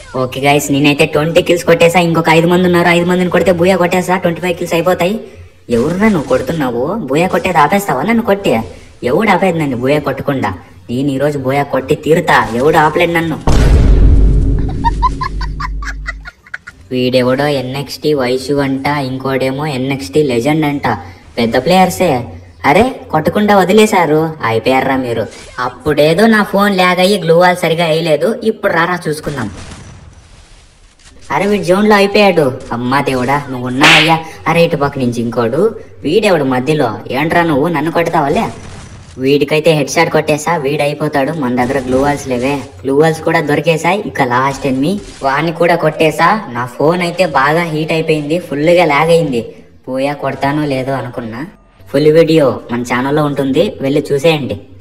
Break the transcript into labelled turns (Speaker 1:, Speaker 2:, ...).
Speaker 1: okay guys నేనైతే twenty kills కొట్టేసా ఇంకొక ఐదు మంది ఉన్నారు ఐదు మందిని కొడితే బూయా కొట్టేసా ట్వంటీ ఫైవ్ కిల్స్ అయిపోతాయి ఎవరురా నువ్వు కొడుతున్నావు బూయా కొట్టేది ఆపేస్తావా నన్ను కొట్టి ఎవడు ఆపేది నన్ను బూయా కొట్టకుండా నేను ఈరోజు బూయా కొట్టి తీరుతా ఎవడు ఆపలేడు నన్ను వీడెవడో ఎన్ఎక్స్టీ వైషు అంట ఇంకోడేమో ఎన్ఎక్స్టీ లెజెండ్ అంట పెద్ద ప్లేయర్సే అరే కొట్టకుండా వదిలేశారు అయిపోయారా మీరు అప్పుడేదో నా ఫోన్ ల్యాగ్ అయ్యి గ్లూ వాల్ సరిగా వేయలేదు ఇప్పుడు రారా చూసుకుందాం అరే వీడు జోన్లో అయిపోయాడు అమ్మా దేవుడా నువ్వు ఉన్నావయ్యా అరే ఇటు పక్క నుంచి ఇంకోడు వీడెవడు మధ్యలో ఏంట్రా నువ్వు నన్ను కొడతావాలే వీడికైతే హెడ్ షాట్ కొట్టేసా వీడు అయిపోతాడు మన దగ్గర గ్లూ వాల్స్ లేవే గ్లూ వాల్స్ కూడా దొరికేసాయి ఇక లాస్ట్ ఎన్మి వాడిని కూడా కొట్టేసా నా ఫోన్ అయితే బాగా హీట్ అయిపోయింది ఫుల్గా లాగ్ అయింది పోయా కొడతానో లేదో అనుకున్నా ఫుల్ వీడియో మన ఛానల్లో ఉంటుంది వెళ్ళి చూసేయండి